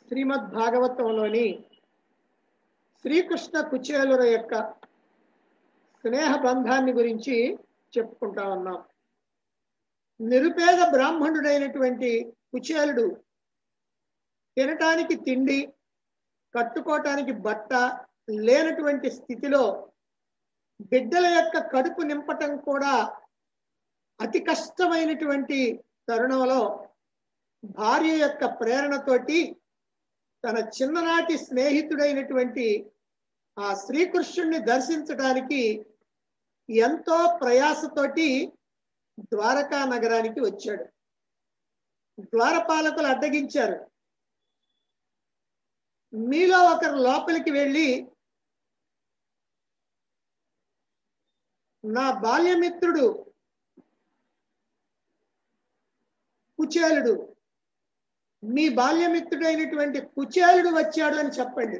శ్రీమద్ భాగవతంలోని శ్రీకృష్ణ కుచేలుల యొక్క స్నేహ బంధాన్ని గురించి చెప్పుకుంటా ఉన్నాం నిరుపేద బ్రాహ్మణుడైనటువంటి కుచేలుడు తినటానికి తిండి కట్టుకోవటానికి బట్ట లేనటువంటి స్థితిలో బిడ్డల యొక్క కడుపు నింపటం కూడా అతి కష్టమైనటువంటి తరుణంలో భార్య యొక్క ప్రేరణతోటి తన చిన్ననాటి స్నేహితుడైనటువంటి ఆ శ్రీకృష్ణుణ్ణి దర్శించడానికి ఎంతో ప్రయాసతోటి ద్వారకా నగరానికి వచ్చాడు ద్వారపాలకులు అడ్డగించారు మీలో ఒకరు లోపలికి వెళ్ళి నా బాల్యమిత్రుడు కుచేలుడు మీ బాల్యమిత్రుడైనటువంటి కుచేలుడు వచ్చాడు అని చెప్పండి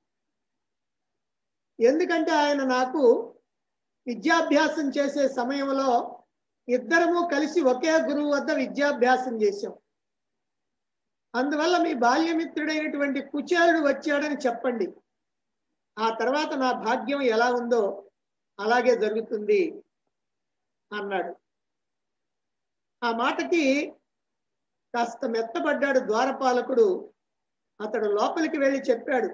ఎందుకంటే ఆయన నాకు విద్యాభ్యాసం చేసే సమయంలో ఇద్దరము కలిసి ఒకే గురువు వద్ద విద్యాభ్యాసం చేశాం అందువల్ల మీ బాల్యమిత్రుడైనటువంటి కుచేలుడు వచ్చాడని చెప్పండి ఆ తర్వాత నా భాగ్యం ఎలా ఉందో అలాగే జరుగుతుంది అన్నాడు ఆ మాటకి కాస్త మెత్తబడ్డాడు ద్వారపాలకుడు అతడు లోపలికి వెళ్ళి చెప్పాడు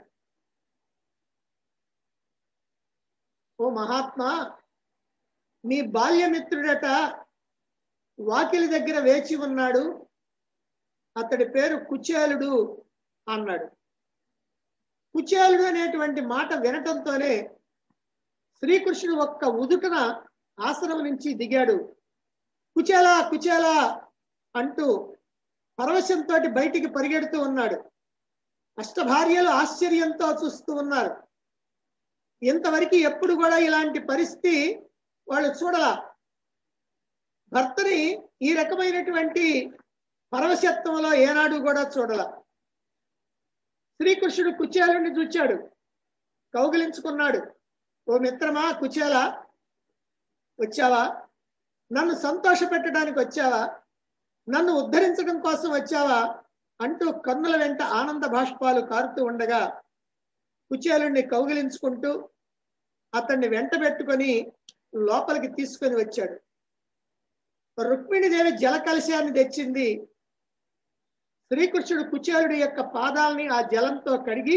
ఓ మహాత్మా మీ బాల్యమిత్రుడట వాకిలి దగ్గర వేచి ఉన్నాడు అతడి పేరు కుచేలుడు అన్నాడు కుచేలుడు అనేటువంటి మాట వినటంతోనే శ్రీకృష్ణుడు ఒక్క ఉదుటన ఆశ్రమం నుంచి దిగాడు కుచేలా కుచేలా అంటూ పరవశంతో బయటికి పరిగెడుతూ ఉన్నాడు అష్టభార్యలు ఆశ్చర్యంతో చూస్తూ ఉన్నారు ఇంతవరకు ఎప్పుడు కూడా ఇలాంటి పరిస్థితి వాళ్ళు చూడలా భర్తని ఈ రకమైనటువంటి పరవశత్వంలో ఏనాడు కూడా చూడల శ్రీకృష్ణుడు కుచేలుని చూచాడు కౌగిలించుకున్నాడు ఓ మిత్రమా కుచేల వచ్చావా నన్ను సంతోష పెట్టడానికి వచ్చావా నన్ను ఉద్ధరించడం కోసం వచ్చావా అంటూ కన్నుల వెంట ఆనంద భాష్పాలు కారుతూ ఉండగా కుచేలుణ్ణి కౌగిలించుకుంటూ అతన్ని వెంట పెట్టుకొని లోపలికి తీసుకొని వచ్చాడు రుక్మిణిదేవి జల కలశాన్ని తెచ్చింది శ్రీకృష్ణుడు కుచేలుడి యొక్క పాదాలని ఆ జలంతో కడిగి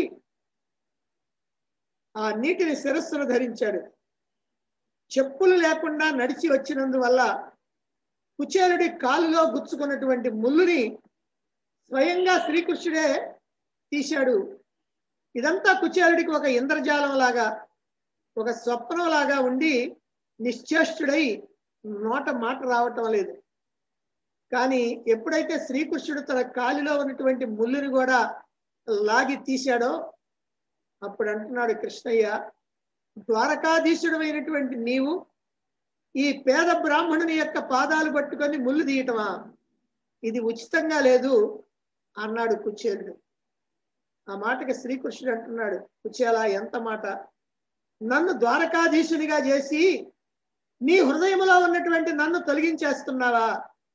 ఆ నీటిని శిరస్సును ధరించాడు చెప్పులు లేకుండా నడిచి వచ్చినందువల్ల కుచేలుడి కాలులో గుచ్చుకున్నటువంటి ముళ్ళుని స్వయంగా శ్రీకృష్ణుడే తీశాడు ఇదంతా కుచేలుడికి ఒక ఇంద్రజాలం లాగా ఒక స్వప్నం లాగా ఉండి నిశ్చేష్టుడై నోట మాట రావటం లేదు కానీ ఎప్పుడైతే శ్రీకృష్ణుడు తన కాలిలో ఉన్నటువంటి ముళ్ళుని కూడా లాగి తీశాడో అప్పుడు అంటున్నాడు కృష్ణయ్య ద్వారకాధీశుడు అయినటువంటి నీవు ఈ పేద బ్రాహ్మణుని యొక్క పాదాలు పట్టుకొని ముళ్ళు తీయటమా ఇది ఉచితంగా లేదు అన్నాడు కుచేలుడు ఆ మాటకి శ్రీకృష్ణుడు అంటున్నాడు కుచేలా ఎంత మాట నన్ను ద్వారకాధీశునిగా చేసి నీ హృదయంలో ఉన్నటువంటి నన్ను తొలగించేస్తున్నావా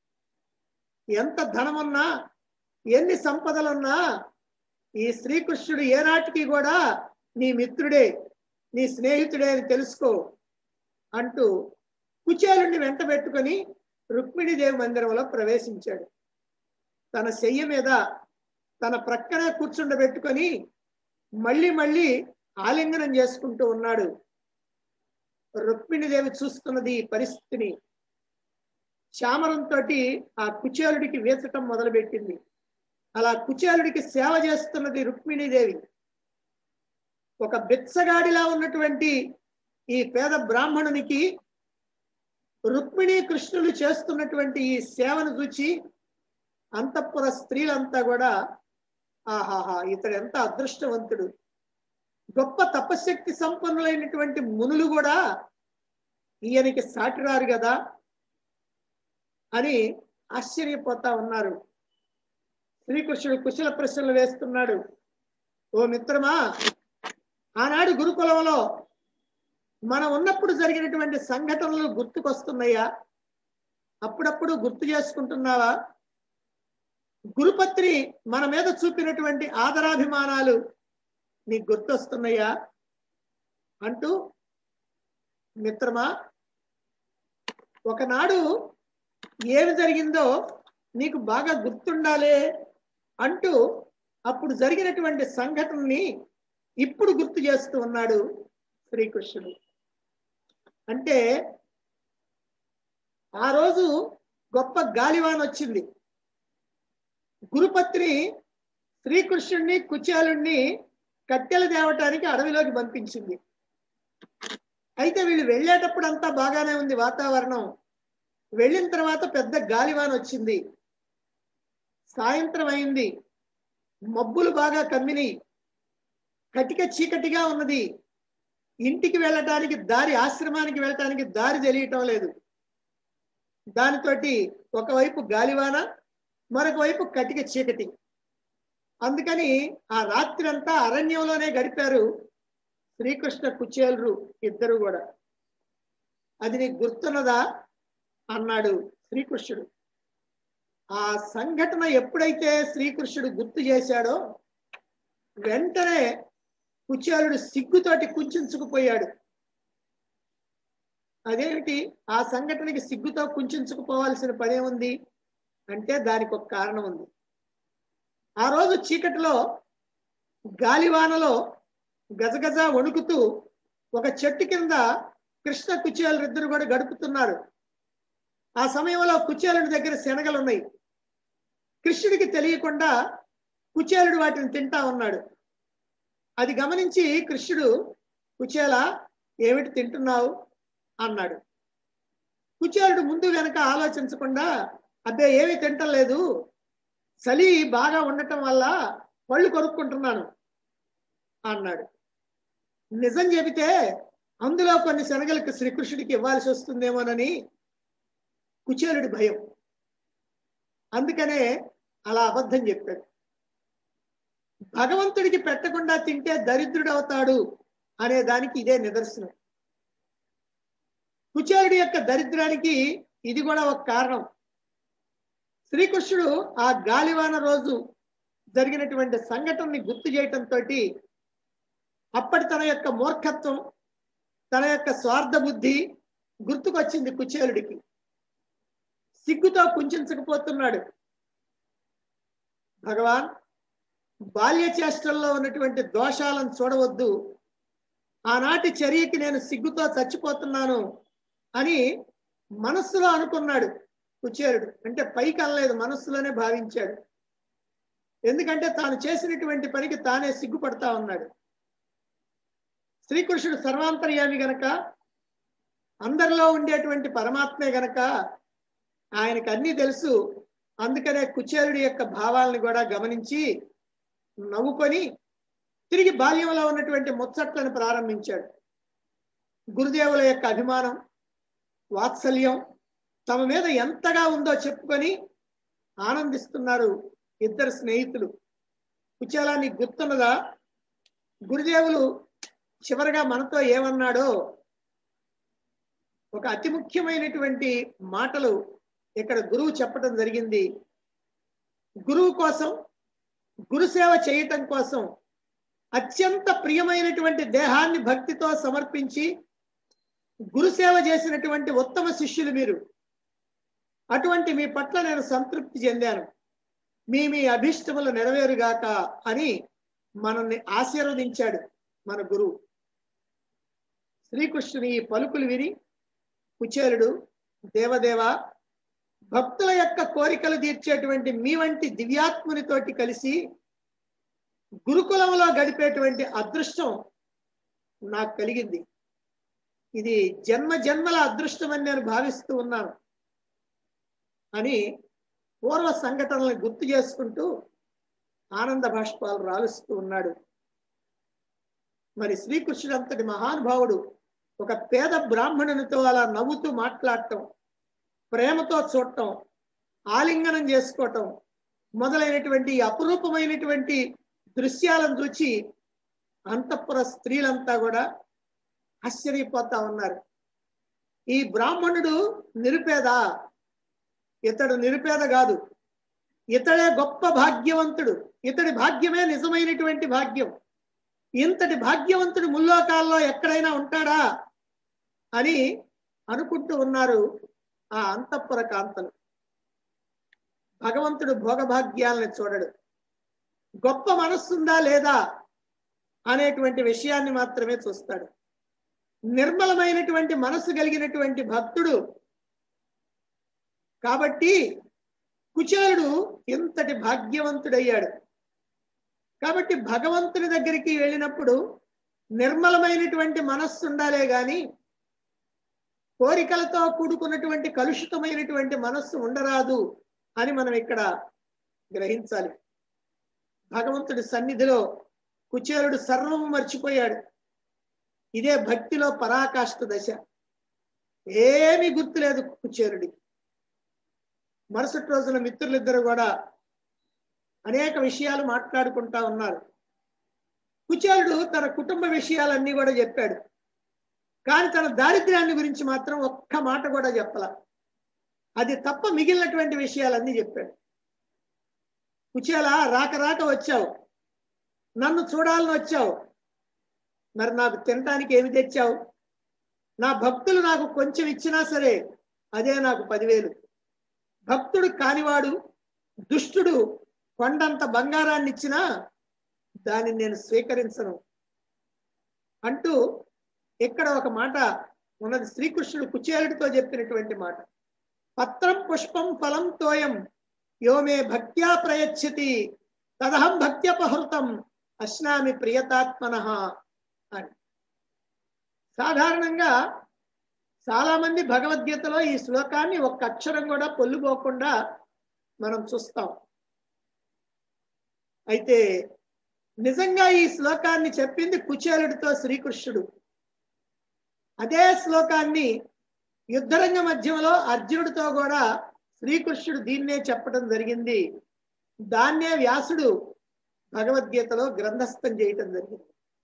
ఎంత ధనమున్నా ఎన్ని సంపదలున్నా ఈ శ్రీకృష్ణుడు ఏనాటికి కూడా నీ మిత్రుడే నీ స్నేహితుడే అని తెలుసుకో అంటూ కుచేలుణ్ణి వెంట పెట్టుకొని రుక్మిణీదేవి మందిరంలో ప్రవేశించాడు తన శయ్య మీద తన ప్రక్కనే కూర్చుండబెట్టుకొని మళ్ళీ మళ్ళీ ఆలింగనం చేసుకుంటూ ఉన్నాడు రుక్మిణిదేవి చూస్తున్నది ఈ పరిస్థితిని చామరంతో ఆ కుచేలుడికి వేచటం మొదలుపెట్టింది అలా కుచేలుడికి సేవ చేస్తున్నది రుక్మిణీదేవి ఒక బిచ్చగాడిలా ఉన్నటువంటి ఈ పేద బ్రాహ్మణునికి రుక్మిణి కృష్ణులు చేస్తున్నటువంటి ఈ సేవను చూచి అంతఃపుర స్త్రీలంతా కూడా ఆహాహా ఇతడు ఎంత అదృష్టవంతుడు గొప్ప తపశక్తి సంపన్నులైనటువంటి మునులు కూడా ఈయనకి సాటిరారు కదా అని ఆశ్చర్యపోతా ఉన్నారు శ్రీకృష్ణుడు కుశల ప్రశ్నలు వేస్తున్నాడు ఓ మిత్రమా ఆనాడు గురుకులంలో మనం ఉన్నప్పుడు జరిగినటువంటి సంఘటనలు గుర్తుకొస్తున్నాయా అప్పుడప్పుడు గుర్తు చేసుకుంటున్నావా గురుపత్రి మన మీద చూపినటువంటి ఆదరాభిమానాలు నీకు గుర్తొస్తున్నాయా అంటూ మిత్రమా ఒకనాడు ఏమి జరిగిందో నీకు బాగా గుర్తుండాలే అంటూ అప్పుడు జరిగినటువంటి సంఘటనని ఇప్పుడు గుర్తు చేస్తూ ఉన్నాడు శ్రీకృష్ణుడు అంటే ఆ రోజు గొప్ప గాలివాన్ వచ్చింది గురుపత్రి శ్రీకృష్ణుడిని కుచేలుణ్ణి కట్టెలు తేవటానికి అడవిలోకి పంపించింది అయితే వీళ్ళు వెళ్ళేటప్పుడు అంతా బాగానే ఉంది వాతావరణం వెళ్ళిన తర్వాత పెద్ద గాలివాన్ వచ్చింది సాయంత్రం అయింది మబ్బులు బాగా కమ్మినాయి కటిక చీకటిగా ఉన్నది ఇంటికి వెళ్ళటానికి దారి ఆశ్రమానికి వెళ్ళటానికి దారి తెలియటం లేదు దానితోటి ఒకవైపు గాలివాన మరొక వైపు కటిక చీకటి అందుకని ఆ రాత్రి అంతా అరణ్యంలోనే గడిపారు శ్రీకృష్ణ కుచేలురు ఇద్దరు కూడా అది నీకు గుర్తున్నదా అన్నాడు శ్రీకృష్ణుడు ఆ సంఘటన ఎప్పుడైతే శ్రీకృష్ణుడు గుర్తు చేశాడో వెంటనే కుచేలుడు సిగ్గుతోటి కుంచుకుపోయాడు అదేమిటి ఆ సంఘటనకి సిగ్గుతో కుంచుకుపోవాల్సిన పనే ఉంది అంటే దానికి ఒక కారణం ఉంది ఆ రోజు చీకటిలో గాలివానలో గజగజ వణుకుతూ ఒక చెట్టు కింద కృష్ణ కుచేలు ఇద్దరు కూడా గడుపుతున్నారు ఆ సమయంలో కుచేలుడి దగ్గర శనగలు ఉన్నాయి కృష్ణుడికి తెలియకుండా కుచేలుడు వాటిని తింటా ఉన్నాడు అది గమనించి కృష్ణుడు కుచేల ఏమిటి తింటున్నావు అన్నాడు కుచేలుడు ముందు వెనక ఆలోచించకుండా అబ్బే ఏమి తింటలేదు చలి బాగా ఉండటం వల్ల పళ్ళు కొరుక్కుంటున్నాను అన్నాడు నిజం చెబితే అందులో కొన్ని శనగలకు శ్రీకృష్ణుడికి ఇవ్వాల్సి వస్తుందేమోనని కుచేలుడి భయం అందుకనే అలా అబద్ధం చెప్పాడు భగవంతుడికి పెట్టకుండా తింటే దరిద్రుడు అవుతాడు అనే దానికి ఇదే నిదర్శనం కుచేలుడి యొక్క దరిద్రానికి ఇది కూడా ఒక కారణం శ్రీకృష్ణుడు ఆ గాలివాన రోజు జరిగినటువంటి సంఘటనని గుర్తు చేయటంతో అప్పటి తన యొక్క మూర్ఖత్వం తన యొక్క స్వార్థ బుద్ధి గుర్తుకొచ్చింది కుచేలుడికి సిగ్గుతో కుంచకపోతున్నాడు భగవాన్ బాల్య చేష్టల్లో ఉన్నటువంటి దోషాలను చూడవద్దు ఆనాటి చర్యకి నేను సిగ్గుతో చచ్చిపోతున్నాను అని మనస్సులో అనుకున్నాడు కుచేరుడు అంటే పైకి అనలేదు మనస్సులోనే భావించాడు ఎందుకంటే తాను చేసినటువంటి పనికి తానే సిగ్గుపడతా ఉన్నాడు శ్రీకృష్ణుడు సర్వాంతర్యామి గనక అందరిలో ఉండేటువంటి పరమాత్మే గనక ఆయనకు అన్నీ తెలుసు అందుకనే కుచేరుడి యొక్క భావాలను కూడా గమనించి నవ్వుకొని తిరిగి బాల్యంలో ఉన్నటువంటి ముచ్చట్లను ప్రారంభించాడు గురుదేవుల యొక్క అభిమానం వాత్సల్యం తమ మీద ఎంతగా ఉందో చెప్పుకొని ఆనందిస్తున్నారు ఇద్దరు స్నేహితులు కుచేలా నీకు గుర్తున్నదా గురుదేవులు చివరగా మనతో ఏమన్నాడో ఒక అతి ముఖ్యమైనటువంటి మాటలు ఇక్కడ గురువు చెప్పడం జరిగింది గురువు కోసం గురుసేవ చేయటం కోసం అత్యంత ప్రియమైనటువంటి దేహాన్ని భక్తితో సమర్పించి గురుసేవ చేసినటువంటి ఉత్తమ శిష్యులు మీరు అటువంటి మీ పట్ల నేను సంతృప్తి చెందాను మీ మీ అభిష్టములు నెరవేరుగాక అని మనల్ని ఆశీర్వదించాడు మన గురువు శ్రీకృష్ణుని ఈ పలుకులు విని కుచేలుడు దేవదేవ భక్తుల యొక్క కోరికలు తీర్చేటువంటి మీ వంటి దివ్యాత్మునితోటి కలిసి గురుకులంలో గడిపేటువంటి అదృష్టం నాకు కలిగింది ఇది జన్మ జన్మల అదృష్టం అని నేను భావిస్తూ ఉన్నాను అని పూర్వ సంఘటనలను గుర్తు చేసుకుంటూ ఆనంద భాష్పాలు రాలుస్తూ ఉన్నాడు మరి శ్రీకృష్ణుడు అంతటి మహానుభావుడు ఒక పేద బ్రాహ్మణునితో అలా నవ్వుతూ మాట్లాడటం ప్రేమతో చూడటం ఆలింగనం చేసుకోవటం మొదలైనటువంటి అపురూపమైనటువంటి దృశ్యాలను చూచి అంతఃపుర స్త్రీలంతా కూడా ఆశ్చర్యపోతా ఉన్నారు ఈ బ్రాహ్మణుడు నిరుపేద ఇతడు నిరుపేద కాదు ఇతడే గొప్ప భాగ్యవంతుడు ఇతడి భాగ్యమే నిజమైనటువంటి భాగ్యం ఇంతటి భాగ్యవంతుడు ముల్లోకాల్లో ఎక్కడైనా ఉంటాడా అని అనుకుంటూ ఉన్నారు ఆ అంతఃపుర కాంతలు భగవంతుడు భోగభాగ్యాలను చూడడు గొప్ప మనస్సుందా లేదా అనేటువంటి విషయాన్ని మాత్రమే చూస్తాడు నిర్మలమైనటువంటి మనస్సు కలిగినటువంటి భక్తుడు కాబట్టి కుచేలుడు ఇంతటి భాగ్యవంతుడయ్యాడు కాబట్టి భగవంతుని దగ్గరికి వెళ్ళినప్పుడు నిర్మలమైనటువంటి మనస్సు ఉండాలే గాని కోరికలతో కూడుకున్నటువంటి కలుషితమైనటువంటి మనస్సు ఉండరాదు అని మనం ఇక్కడ గ్రహించాలి భగవంతుడి సన్నిధిలో కుచేలుడు సర్వము మర్చిపోయాడు ఇదే భక్తిలో పరాకాష్ఠ దశ ఏమీ గుర్తులేదు కుచేలుడికి మరుసటి రోజున మిత్రులిద్దరు కూడా అనేక విషయాలు మాట్లాడుకుంటా ఉన్నారు కుచేలుడు తన కుటుంబ విషయాలన్నీ కూడా చెప్పాడు కానీ తన దారిద్ర్యాన్ని గురించి మాత్రం ఒక్క మాట కూడా చెప్పల అది తప్ప మిగిలినటువంటి విషయాలన్నీ చెప్పాడు కుచేల రాక రాక వచ్చావు నన్ను చూడాలని వచ్చావు మరి నాకు తినటానికి ఏమి తెచ్చావు నా భక్తులు నాకు కొంచెం ఇచ్చినా సరే అదే నాకు పదివేలు భక్తుడు కానివాడు దుష్టుడు కొండంత బంగారాన్ని ఇచ్చినా దానిని నేను స్వీకరించను అంటూ ఇక్కడ ఒక మాట ఉన్నది శ్రీకృష్ణుడు కుచేలుడితో చెప్పినటువంటి మాట పత్రం పుష్పం ఫలం తోయం యోమే భక్త్యా ప్రయచ్చతి తదహం భక్త్యపహృతం అశ్నామి ప్రియతాత్మన అని సాధారణంగా చాలా మంది భగవద్గీతలో ఈ శ్లోకాన్ని ఒక్క అక్షరం కూడా పొల్లుపోకుండా మనం చూస్తాం అయితే నిజంగా ఈ శ్లోకాన్ని చెప్పింది కుచేలుడితో శ్రీకృష్ణుడు అదే శ్లోకాన్ని యుద్ధరంగ మధ్యంలో అర్జునుడితో కూడా శ్రీకృష్ణుడు దీన్నే చెప్పడం జరిగింది దాన్నే వ్యాసుడు భగవద్గీతలో గ్రంథస్థం చేయటం జరిగింది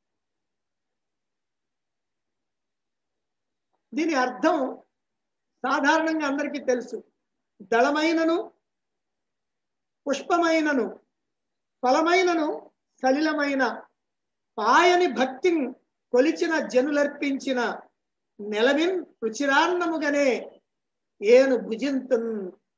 దీని అర్థం సాధారణంగా అందరికీ తెలుసు దళమైనను పుష్పమైనను ఫలమైనను సలిలమైన పాయని భక్తిని కొలిచిన జనులర్పించిన నెలవిన్ రుచిరాన్నముగనే ఏను భుజింతున్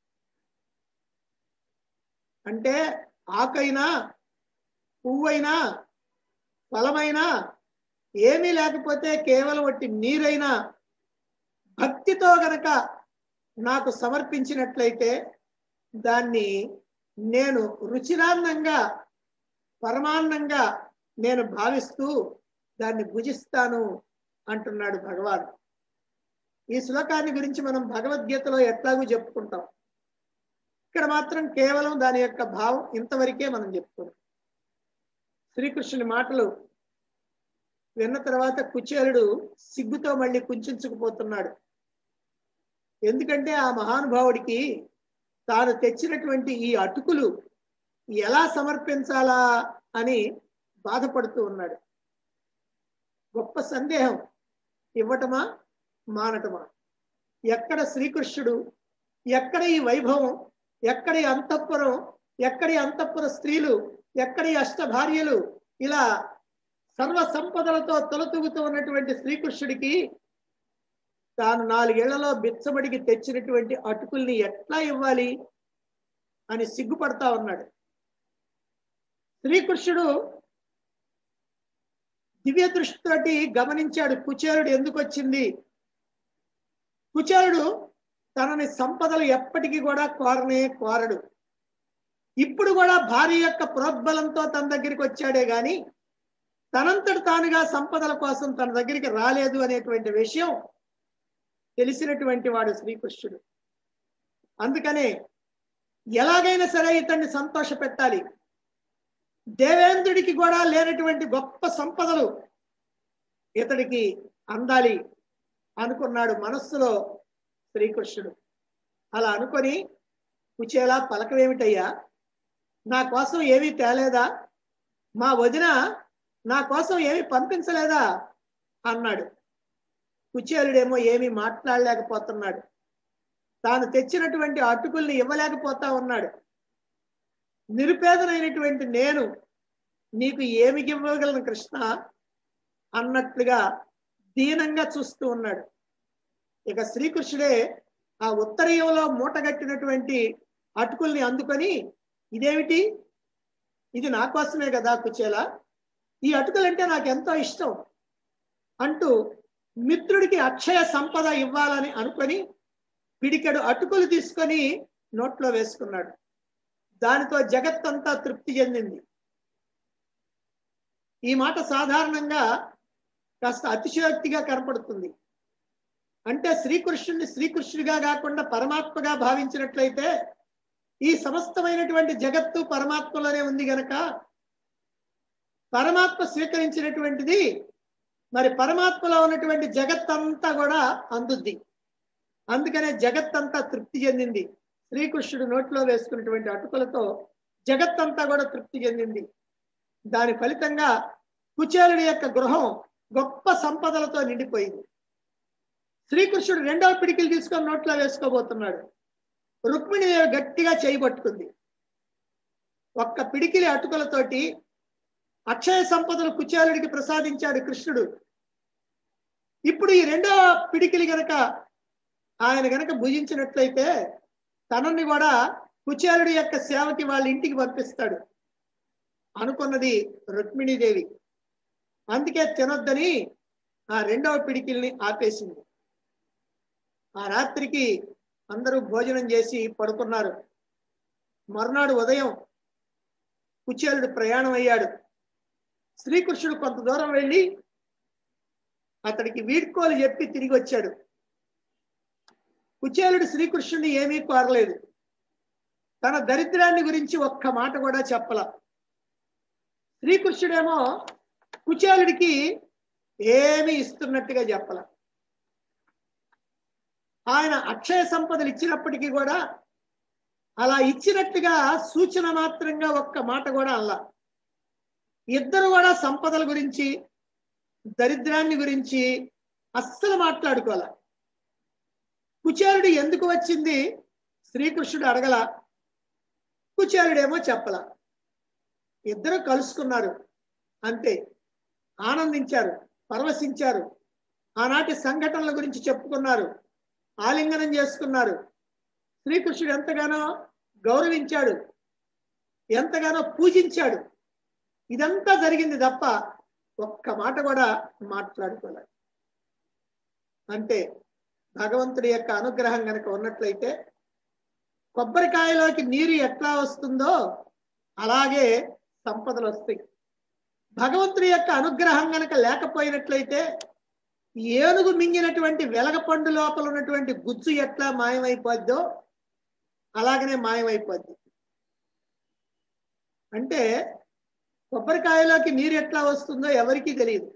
అంటే ఆకైనా పువ్వైనా ఫలమైనా ఏమీ లేకపోతే కేవలం వట్టి నీరైనా భక్తితో గనక నాకు సమర్పించినట్లయితే దాన్ని నేను రుచిరాన్నంగా పరమాన్నంగా నేను భావిస్తూ దాన్ని భుజిస్తాను అంటున్నాడు భగవాన్ ఈ శ్లోకాన్ని గురించి మనం భగవద్గీతలో ఎట్లాగూ చెప్పుకుంటాం ఇక్కడ మాత్రం కేవలం దాని యొక్క భావం ఇంతవరకే మనం చెప్పుకున్నాం శ్రీకృష్ణుని మాటలు విన్న తర్వాత కుచేలుడు సిగ్గుతో మళ్ళీ కుంచుకుపోతున్నాడు ఎందుకంటే ఆ మహానుభావుడికి తాను తెచ్చినటువంటి ఈ అటుకులు ఎలా సమర్పించాలా అని బాధపడుతూ ఉన్నాడు గొప్ప సందేహం ఇవ్వటమా మానటమా ఎక్కడ శ్రీకృష్ణుడు ఎక్కడ ఈ వైభవం ఎక్కడ ఈ అంతఃపురం ఎక్కడ ఈ అంతఃపుర స్త్రీలు ఎక్కడ ఈ అష్ట భార్యలు ఇలా సర్వ సంపదలతో తొలతూగుతూ ఉన్నటువంటి శ్రీకృష్ణుడికి తాను నాలుగేళ్లలో బిచ్చబడికి తెచ్చినటువంటి అటుకుల్ని ఎట్లా ఇవ్వాలి అని సిగ్గుపడతా ఉన్నాడు శ్రీకృష్ణుడు దివ్య దృష్టితోటి గమనించాడు కుచేరుడు ఎందుకు వచ్చింది కుచేరుడు తనని సంపదలు ఎప్పటికీ కూడా కోరనే కోరడు ఇప్పుడు కూడా భార్య యొక్క ప్రోద్బలంతో తన దగ్గరికి వచ్చాడే గాని తనంతట తానుగా సంపదల కోసం తన దగ్గరికి రాలేదు అనేటువంటి విషయం తెలిసినటువంటి వాడు శ్రీకృష్ణుడు అందుకనే ఎలాగైనా సరే ఇతన్ని సంతోష పెట్టాలి దేవేంద్రుడికి కూడా లేనటువంటి గొప్ప సంపదలు ఇతడికి అందాలి అనుకున్నాడు మనస్సులో శ్రీకృష్ణుడు అలా అనుకొని కుచేలా పలకవేమిటయ్యా నా కోసం ఏమీ తేలేదా మా వదిన నా కోసం ఏమీ పంపించలేదా అన్నాడు కుచేలుడేమో ఏమీ మాట్లాడలేకపోతున్నాడు తాను తెచ్చినటువంటి అటుకుల్ని ఇవ్వలేకపోతా ఉన్నాడు నిరుపేదనైనటువంటి నేను నీకు ఏమి ఇవ్వగలను కృష్ణ అన్నట్లుగా దీనంగా చూస్తూ ఉన్నాడు ఇక శ్రీకృష్ణుడే ఆ ఉత్తరీయంలో మూటగట్టినటువంటి అటుకుల్ని అందుకొని ఇదేమిటి ఇది నా కోసమే కదా కుచేల ఈ అటుకులంటే నాకు ఎంతో ఇష్టం అంటూ మిత్రుడికి అక్షయ సంపద ఇవ్వాలని అనుకొని పిడికెడు అటుకులు తీసుకొని నోట్లో వేసుకున్నాడు దానితో జగత్తంతా తృప్తి చెందింది ఈ మాట సాధారణంగా కాస్త అతిశయోక్తిగా కనపడుతుంది అంటే శ్రీకృష్ణుడిని శ్రీకృష్ణుడిగా కాకుండా పరమాత్మగా భావించినట్లయితే ఈ సమస్తమైనటువంటి జగత్తు పరమాత్మలోనే ఉంది గనక పరమాత్మ స్వీకరించినటువంటిది మరి పరమాత్మలో ఉన్నటువంటి జగత్తంతా కూడా అందుద్ది అందుకనే జగత్తంతా తృప్తి చెందింది శ్రీకృష్ణుడు నోట్లో వేసుకున్నటువంటి అటుకులతో జగత్తంతా కూడా తృప్తి చెందింది దాని ఫలితంగా కుచేలుడి యొక్క గృహం గొప్ప సంపదలతో నిండిపోయింది శ్రీకృష్ణుడు రెండవ పిడికిలు తీసుకొని నోట్లో వేసుకోబోతున్నాడు రుక్మిణి గట్టిగా చేయబట్టుకుంది ఒక్క పిడికిలి అటుకులతోటి అక్షయ సంపదలు కుచేలుడికి ప్రసాదించాడు కృష్ణుడు ఇప్పుడు ఈ రెండవ పిడికిలి గనక ఆయన గనక భుజించినట్లయితే తనని కూడా కుచేలుడి యొక్క సేవకి వాళ్ళ ఇంటికి పంపిస్తాడు అనుకున్నది రుక్మిణీదేవి అందుకే తినొద్దని ఆ రెండవ పిడికిల్ని ఆపేసింది ఆ రాత్రికి అందరూ భోజనం చేసి పడుకున్నారు మరునాడు ఉదయం కుచేలుడు ప్రయాణం అయ్యాడు శ్రీకృష్ణుడు కొంత దూరం వెళ్ళి అతడికి వీడ్కోలు చెప్పి తిరిగి వచ్చాడు కుచేలుడు శ్రీకృష్ణుడిని ఏమీ కోరలేదు తన దరిద్రాన్ని గురించి ఒక్క మాట కూడా చెప్పల శ్రీకృష్ణుడేమో కుచేలుడికి ఏమి ఇస్తున్నట్టుగా చెప్పల ఆయన అక్షయ సంపదలు ఇచ్చినప్పటికీ కూడా అలా ఇచ్చినట్టుగా సూచన మాత్రంగా ఒక్క మాట కూడా అలా ఇద్దరు కూడా సంపదల గురించి దరిద్రాన్ని గురించి అస్సలు మాట్లాడుకోవాల కుచేలుడు ఎందుకు వచ్చింది శ్రీకృష్ణుడు అడగల కుచేలుడేమో చెప్పల ఇద్దరు కలుసుకున్నారు అంతే ఆనందించారు పరవశించారు ఆనాటి సంఘటనల గురించి చెప్పుకున్నారు ఆలింగనం చేసుకున్నారు శ్రీకృష్ణుడు ఎంతగానో గౌరవించాడు ఎంతగానో పూజించాడు ఇదంతా జరిగింది తప్ప ఒక్క మాట కూడా మాట్లాడుకోలేదు అంటే భగవంతుడి యొక్క అనుగ్రహం కనుక ఉన్నట్లయితే కొబ్బరికాయలోకి నీరు ఎట్లా వస్తుందో అలాగే సంపదలు వస్తాయి భగవంతుడి యొక్క అనుగ్రహం కనుక లేకపోయినట్లయితే ఏనుగు మింగినటువంటి వెలగపండు లోపల ఉన్నటువంటి గుజ్జు ఎట్లా మాయమైపోద్దో అలాగనే మాయమైపోద్ది అంటే కొబ్బరికాయలోకి నీరు ఎట్లా వస్తుందో ఎవరికీ తెలియదు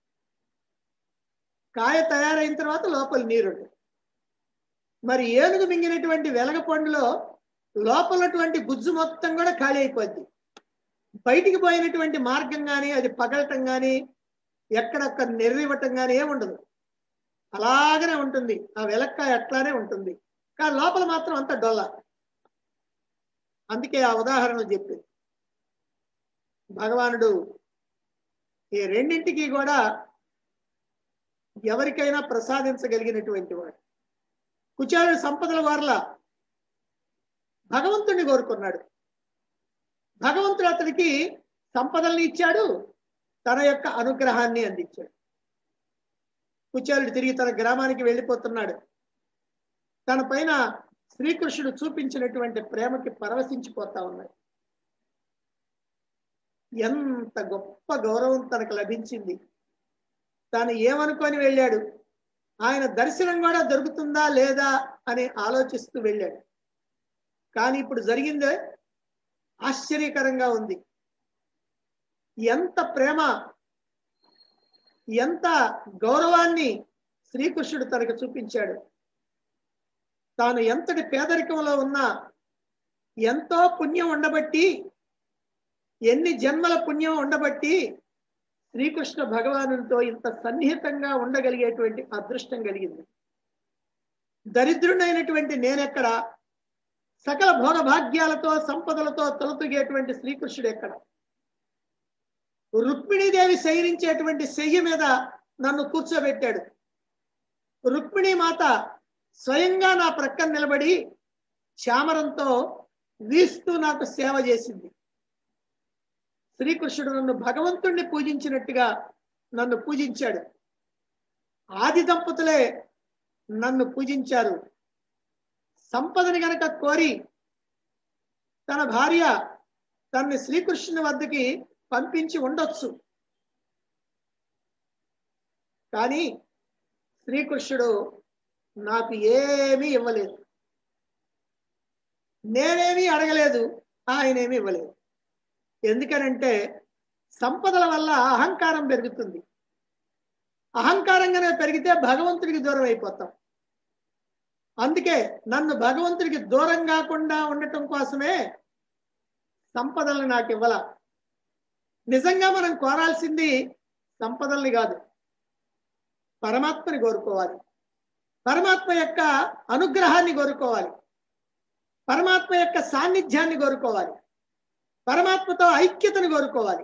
కాయ తయారైన తర్వాత లోపల నీరు ఉంటుంది మరి ఏనుగు మింగినటువంటి వెలగ పండులో లోపలటువంటి గుజ్జు మొత్తం కూడా ఖాళీ అయిపోద్ది బయటికి పోయినటువంటి మార్గం కానీ అది పగలటం కానీ ఎక్కడొక్క నెర్రివ్వటం కానీ ఏముండదు అలాగనే ఉంటుంది ఆ వెలక్కాయ అట్లానే ఉంటుంది కానీ లోపల మాత్రం అంత డొల్ల అందుకే ఆ ఉదాహరణ చెప్పింది భగవానుడు ఈ రెండింటికి కూడా ఎవరికైనా ప్రసాదించగలిగినటువంటి వాడు కుచారుడు సంపదల వారల భగవంతుడిని కోరుకున్నాడు భగవంతుడు అతనికి సంపదల్ని ఇచ్చాడు తన యొక్క అనుగ్రహాన్ని అందించాడు కుచారుడు తిరిగి తన గ్రామానికి వెళ్ళిపోతున్నాడు తన పైన శ్రీకృష్ణుడు చూపించినటువంటి ప్రేమకి పరవశించిపోతా ఉన్నాడు ఎంత గొప్ప గౌరవం తనకు లభించింది తాను ఏమనుకొని వెళ్ళాడు ఆయన దర్శనం కూడా దొరుకుతుందా లేదా అని ఆలోచిస్తూ వెళ్ళాడు కానీ ఇప్పుడు జరిగిందే ఆశ్చర్యకరంగా ఉంది ఎంత ప్రేమ ఎంత గౌరవాన్ని శ్రీకృష్ణుడు తనకు చూపించాడు తాను ఎంతటి పేదరికంలో ఉన్నా ఎంతో పుణ్యం ఉండబట్టి ఎన్ని జన్మల పుణ్యం ఉండబట్టి శ్రీకృష్ణ భగవానుతో ఇంత సన్నిహితంగా ఉండగలిగేటువంటి అదృష్టం కలిగింది దరిద్రుడైనటువంటి నేనెక్కడ సకల భోగభాగ్యాలతో సంపదలతో తొలతొగేటువంటి శ్రీకృష్ణుడు ఎక్కడ రుక్మిణీదేవి శయనించేటువంటి శయ్య మీద నన్ను కూర్చోబెట్టాడు రుక్మిణీ మాత స్వయంగా నా ప్రక్కన నిలబడి చామరంతో వీస్తూ నాకు సేవ చేసింది శ్రీకృష్ణుడు నన్ను భగవంతుణ్ణి పూజించినట్టుగా నన్ను పూజించాడు ఆది దంపతులే నన్ను పూజించారు సంపదని గనక కోరి తన భార్య తన్ని శ్రీకృష్ణుని వద్దకి పంపించి ఉండొచ్చు కానీ శ్రీకృష్ణుడు నాకు ఏమీ ఇవ్వలేదు నేనేమీ అడగలేదు ఆయనేమీ ఇవ్వలేదు ఎందుకనంటే సంపదల వల్ల అహంకారం పెరుగుతుంది అహంకారంగానే పెరిగితే భగవంతుడికి దూరం అయిపోతాం అందుకే నన్ను భగవంతుడికి దూరం కాకుండా ఉండటం కోసమే సంపదల్ని నాకు ఇవ్వాల నిజంగా మనం కోరాల్సింది సంపదల్ని కాదు పరమాత్మని కోరుకోవాలి పరమాత్మ యొక్క అనుగ్రహాన్ని కోరుకోవాలి పరమాత్మ యొక్క సాన్నిధ్యాన్ని కోరుకోవాలి పరమాత్మతో ఐక్యతను కోరుకోవాలి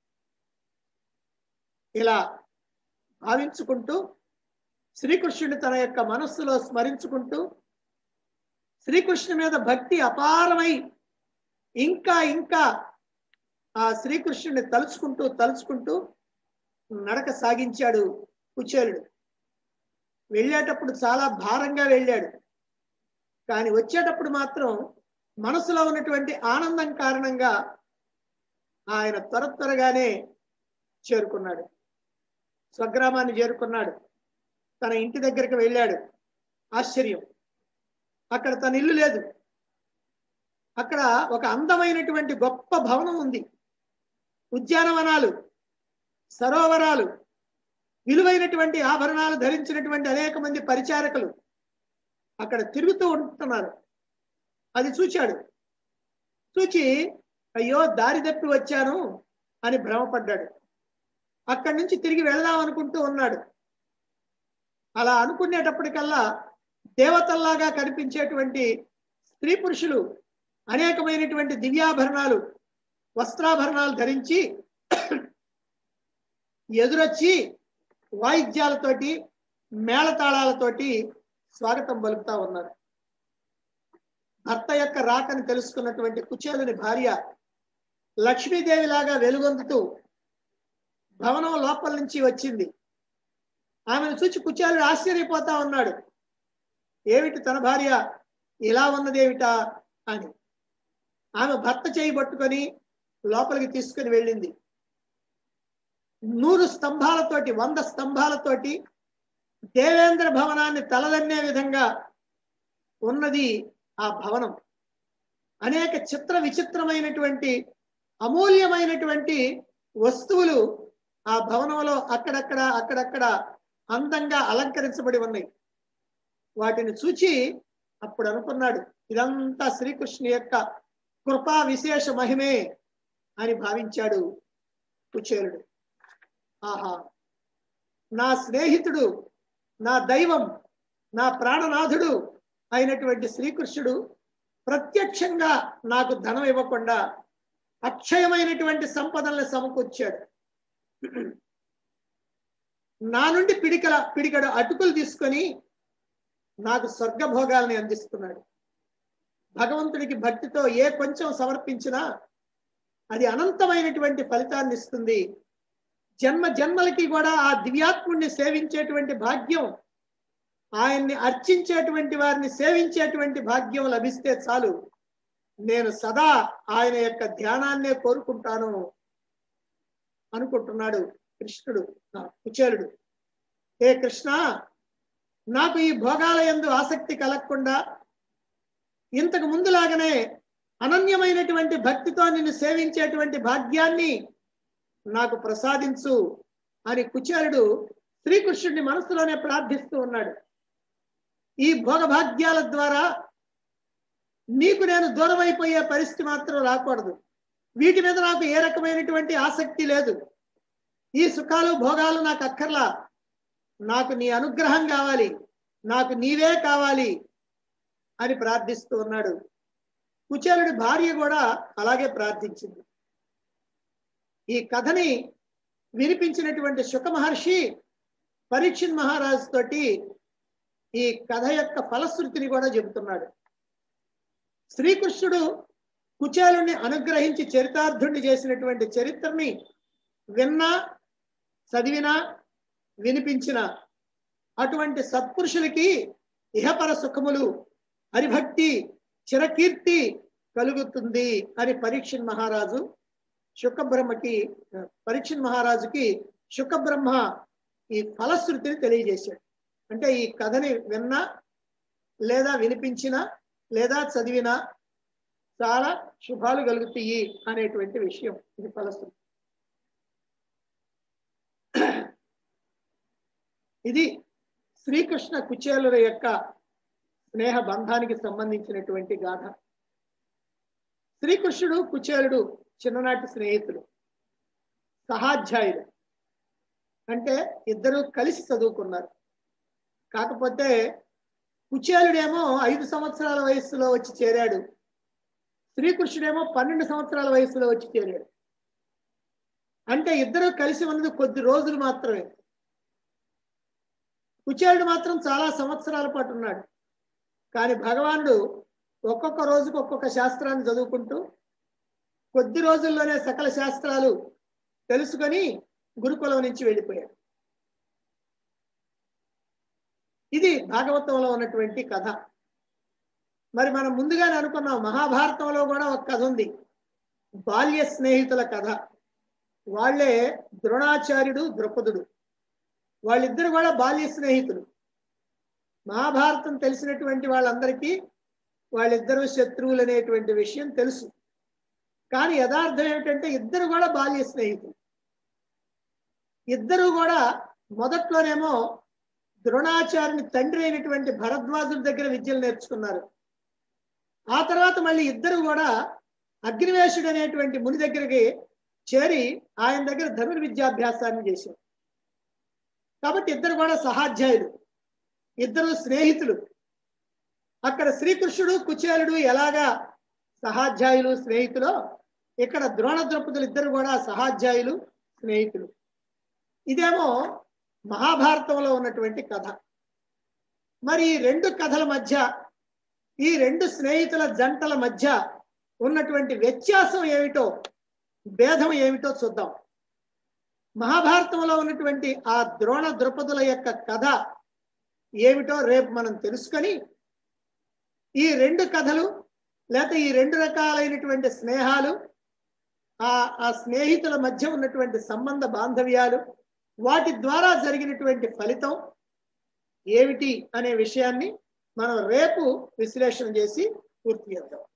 ఇలా భావించుకుంటూ శ్రీకృష్ణుని తన యొక్క మనస్సులో స్మరించుకుంటూ శ్రీకృష్ణుని మీద భక్తి అపారమై ఇంకా ఇంకా ఆ శ్రీకృష్ణుని తలుచుకుంటూ తలుచుకుంటూ నడక సాగించాడు కుచేలుడు వెళ్ళేటప్పుడు చాలా భారంగా వెళ్ళాడు కానీ వచ్చేటప్పుడు మాత్రం మనసులో ఉన్నటువంటి ఆనందం కారణంగా ఆయన త్వర త్వరగానే చేరుకున్నాడు స్వగ్రామాన్ని చేరుకున్నాడు తన ఇంటి దగ్గరికి వెళ్ళాడు ఆశ్చర్యం అక్కడ తన ఇల్లు లేదు అక్కడ ఒక అందమైనటువంటి గొప్ప భవనం ఉంది ఉద్యానవనాలు సరోవరాలు విలువైనటువంటి ఆభరణాలు ధరించినటువంటి అనేక మంది పరిచారకులు అక్కడ తిరుగుతూ ఉంటున్నారు అది చూచాడు చూచి అయ్యో దారి తప్పి వచ్చాను అని భ్రమపడ్డాడు అక్కడి నుంచి తిరిగి వెళదాం అనుకుంటూ ఉన్నాడు అలా అనుకునేటప్పటికల్లా దేవతల్లాగా కనిపించేటువంటి స్త్రీ పురుషులు అనేకమైనటువంటి దివ్యాభరణాలు వస్త్రాభరణాలు ధరించి ఎదురొచ్చి వాయిద్యాలతోటి మేళతాళాలతోటి స్వాగతం పలుకుతా ఉన్నారు భర్త యొక్క రాకని తెలుసుకున్నటువంటి కుచేలుని భార్య లక్ష్మీదేవి లాగా వెలుగొందుతూ భవనం లోపల నుంచి వచ్చింది ఆమెను చూచి కుచేలుడు ఆశ్చర్యపోతా ఉన్నాడు ఏమిటి తన భార్య ఇలా ఉన్నదేమిటా అని ఆమె భర్త చేయి పట్టుకొని లోపలికి తీసుకుని వెళ్ళింది నూరు స్తంభాలతోటి వంద స్తంభాలతోటి దేవేంద్ర భవనాన్ని తలదన్నే విధంగా ఉన్నది ఆ భవనం అనేక చిత్ర విచిత్రమైనటువంటి అమూల్యమైనటువంటి వస్తువులు ఆ భవనంలో అక్కడక్కడ అక్కడక్కడ అందంగా అలంకరించబడి ఉన్నాయి వాటిని చూచి అప్పుడు అనుకున్నాడు ఇదంతా శ్రీకృష్ణు యొక్క కృపా విశేష మహిమే అని భావించాడు కుచేరుడు ఆహా నా స్నేహితుడు నా దైవం నా ప్రాణనాథుడు అయినటువంటి శ్రీకృష్ణుడు ప్రత్యక్షంగా నాకు ధనం ఇవ్వకుండా అక్షయమైనటువంటి సంపదల్ని సమకూర్చాడు నా నుండి పిడికల పిడికడు అటుకులు తీసుకొని నాకు స్వర్గభోగాల్ని అందిస్తున్నాడు భగవంతుడికి భక్తితో ఏ కొంచెం సమర్పించినా అది అనంతమైనటువంటి ఫలితాన్ని ఇస్తుంది జన్మ జన్మలకి కూడా ఆ దివ్యాత్ముడిని సేవించేటువంటి భాగ్యం ఆయన్ని అర్చించేటువంటి వారిని సేవించేటువంటి భాగ్యం లభిస్తే చాలు నేను సదా ఆయన యొక్క ధ్యానాన్నే కోరుకుంటాను అనుకుంటున్నాడు కృష్ణుడు కుచేలుడు ఏ కృష్ణ నాకు ఈ భోగాల ఎందు ఆసక్తి కలగకుండా ఇంతకు ముందులాగానే అనన్యమైనటువంటి భక్తితో నిన్ను సేవించేటువంటి భాగ్యాన్ని నాకు ప్రసాదించు అని కుచేలుడు శ్రీకృష్ణుడిని మనసులోనే ప్రార్థిస్తూ ఉన్నాడు ఈ భోగభాగ్యాల ద్వారా నీకు నేను దూరం అయిపోయే పరిస్థితి మాత్రం రాకూడదు వీటి మీద నాకు ఏ రకమైనటువంటి ఆసక్తి లేదు ఈ సుఖాలు భోగాలు నాకు అక్కర్లా నాకు నీ అనుగ్రహం కావాలి నాకు నీవే కావాలి అని ప్రార్థిస్తూ ఉన్నాడు కుచేలుడి భార్య కూడా అలాగే ప్రార్థించింది ఈ కథని వినిపించినటువంటి శుక మహర్షి పరీక్షిత్ మహారాజు తోటి ఈ కథ యొక్క ఫలశ్రుతిని కూడా చెబుతున్నాడు శ్రీకృష్ణుడు కుచేలుని అనుగ్రహించి చరితార్థుణ్ణి చేసినటువంటి చరిత్రని విన్నా చదివినా వినిపించిన అటువంటి సత్పురుషులకి ఇహపర సుఖములు హరిభక్తి చిరకీర్తి కలుగుతుంది అని పరీక్షణ్ మహారాజు శుకబ్రహ్మకి పరీక్షణ్ మహారాజుకి శుకబ్రహ్మ ఈ ఫలశ్రుతిని తెలియజేశాడు అంటే ఈ కథని విన్నా లేదా వినిపించినా లేదా చదివినా చాలా శుభాలు కలుగుతాయి అనేటువంటి విషయం ఇది ఫలశ్రుతి ఇది శ్రీకృష్ణ కుచేలుల యొక్క స్నేహ బంధానికి సంబంధించినటువంటి గాథ శ్రీకృష్ణుడు కుచేలుడు చిన్ననాటి స్నేహితులు సహాధ్యాయులు అంటే ఇద్దరు కలిసి చదువుకున్నారు కాకపోతే కుచేలుడేమో ఐదు సంవత్సరాల వయస్సులో వచ్చి చేరాడు శ్రీకృష్ణుడేమో పన్నెండు సంవత్సరాల వయసులో వచ్చి చేరాడు అంటే ఇద్దరు కలిసి ఉన్నది కొద్ది రోజులు మాత్రమే కుచేలుడు మాత్రం చాలా సంవత్సరాల పాటు ఉన్నాడు కానీ భగవానుడు ఒక్కొక్క రోజుకు ఒక్కొక్క శాస్త్రాన్ని చదువుకుంటూ కొద్ది రోజుల్లోనే సకల శాస్త్రాలు తెలుసుకొని గురుకులం నుంచి వెళ్ళిపోయాడు ఇది భాగవతంలో ఉన్నటువంటి కథ మరి మనం ముందుగానే అనుకున్నాం మహాభారతంలో కూడా ఒక కథ ఉంది బాల్య స్నేహితుల కథ వాళ్ళే ద్రోణాచార్యుడు ద్రౌపదుడు వాళ్ళిద్దరు కూడా బాల్య స్నేహితులు మహాభారతం తెలిసినటువంటి వాళ్ళందరికీ వాళ్ళిద్దరూ శత్రువులు అనేటువంటి విషయం తెలుసు కానీ యథార్థం ఏమిటంటే ఇద్దరు కూడా బాల్య స్నేహితులు ఇద్దరు కూడా మొదట్లోనేమో ద్రోణాచార్యుని తండ్రి అయినటువంటి భరద్వాజుడి దగ్గర విద్యలు నేర్చుకున్నారు ఆ తర్వాత మళ్ళీ ఇద్దరు కూడా అగ్నివేశుడు అనేటువంటి ముని దగ్గరికి చేరి ఆయన దగ్గర ధనుర్విద్యాభ్యాసాన్ని చేశారు కాబట్టి ఇద్దరు కూడా సహాధ్యాయులు ఇద్దరు స్నేహితులు అక్కడ శ్రీకృష్ణుడు కుచేలుడు ఎలాగా సహాధ్యాయులు స్నేహితులో ఇక్కడ ద్రోణ ద్రౌపదులు ఇద్దరు కూడా సహాధ్యాయులు స్నేహితులు ఇదేమో మహాభారతంలో ఉన్నటువంటి కథ మరి ఈ రెండు కథల మధ్య ఈ రెండు స్నేహితుల జంటల మధ్య ఉన్నటువంటి వ్యత్యాసం ఏమిటో భేదం ఏమిటో చూద్దాం మహాభారతంలో ఉన్నటువంటి ఆ ద్రోణ ద్రుపదుల యొక్క కథ ఏమిటో రేపు మనం తెలుసుకొని ఈ రెండు కథలు లేకపోతే ఈ రెండు రకాలైనటువంటి స్నేహాలు ఆ ఆ స్నేహితుల మధ్య ఉన్నటువంటి సంబంధ బాంధవ్యాలు వాటి ద్వారా జరిగినటువంటి ఫలితం ఏమిటి అనే విషయాన్ని మనం రేపు విశ్లేషణ చేసి పూర్తి చేద్దాం